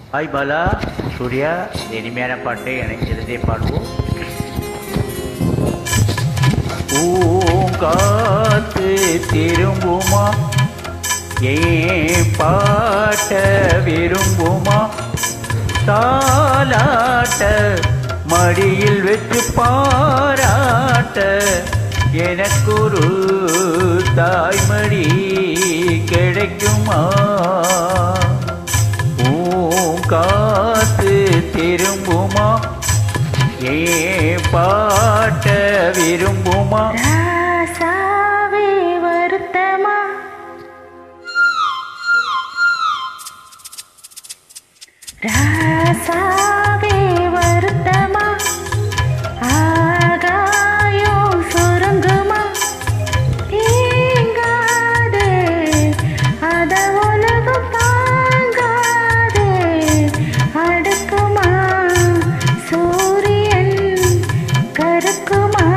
Hi Bala Surya இந்த இனிமையான பாட்டை இணைஞ்சிருந்தே பாடுவோம் பூங்காத்து திரும்புமா ஏன் பாட்ட விரும்புமா தாலாட்ட மடியில் வச்சு பாராட்ட எனக்கொரு தாய்மடி கிடைக்குமா பூங்காத்து திரும்புமா ஏ பாட்ட விரும்புமா ராசாவே வருத்தமா ராசாவே வருத்தமா ஆகாயம் சுருங்குமா தேங்காதே அத உலகம் தாங்காதே அடுக்குமா சூரியன் கருக்குமா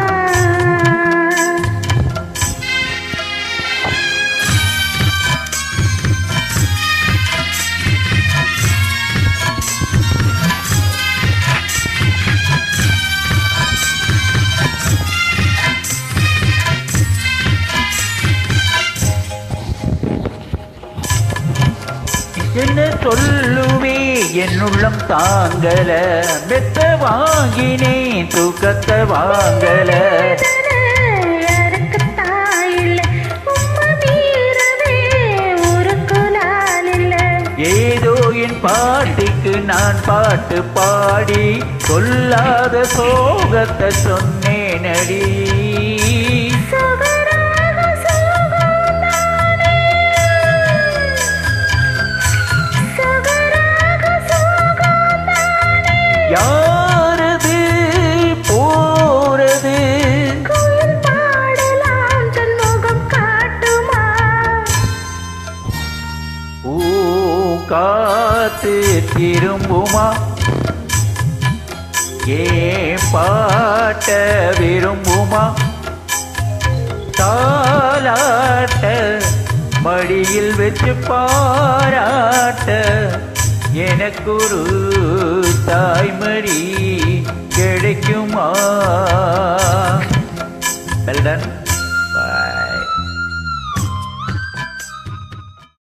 என்ன சொல்லுவே என்னுள்ளம் தாங்கல மெத்த வாங்கினேன் தூக்கத்தை வாங்கல யாருக்கு தாயில்லை உம்மை மீறவே ஊருக்கு நாள் இல்லை ஏதோ என் பாட்டிக்கு நான் பாட்டு பாடி கொல்லாத சோகத்தை சொன்னேனடி சுகராக சுகந்தானே. சுகராக சுகந்தானே. யாரது போறது குயில் பாடலாம் தன் முகம் காட்டுமா ஊ காத்து திரும்புமா ஏ பாட்ட விரும்புமா தாலாட்ட மடியில் வச்சு பாராட்ட எனக்கொரு தாய்மடி கிடைக்குமா வெல்டன்